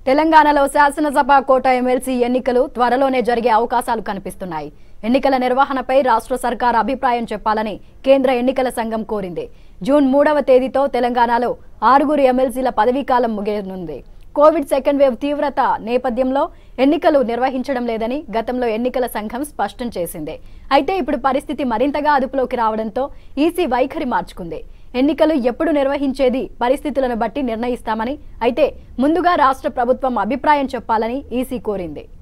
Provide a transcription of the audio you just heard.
తెలంగాణలో శాసనసభ కోట ఎమ్మెల్సీ ఎన్నికలు త్వరలోనే జరిగే అవకాశాలు కనిపిస్తున్నాయి ఎన్నికల నిర్వహణపై రాష్ట్ర సర్కార్ అభిప్రాయం చెప్పాలని కేంద్ర ఎన్నికల సంఘం కోరింది జూన్ మూడవ తేదీతో తెలంగాణలో ఆరుగురు ఎమ్మెల్సీల పదవీకాలం ముగియనుంది కోవిడ్ సెకండ్ వేవ్ తీవ్రత నేపథ్యంలో ఎన్నికలు నిర్వహించడం లేదని గతంలో ఎన్నికల సంఘం స్పష్టం చేసింది అయితే ఇప్పుడు పరిస్థితి మరింతగా అదుపులోకి రావడంతో ఈసీ వైఖరి మార్చుకుంది ఎన్నికలు ఎప్పుడు నిర్వహించేది పరిస్థితులను బట్టి నిర్ణయిస్తామని అయితే ముందుగా రాష్ట్ర ప్రభుత్వం అభిప్రాయం చెప్పాలని ఈసీ కోరింది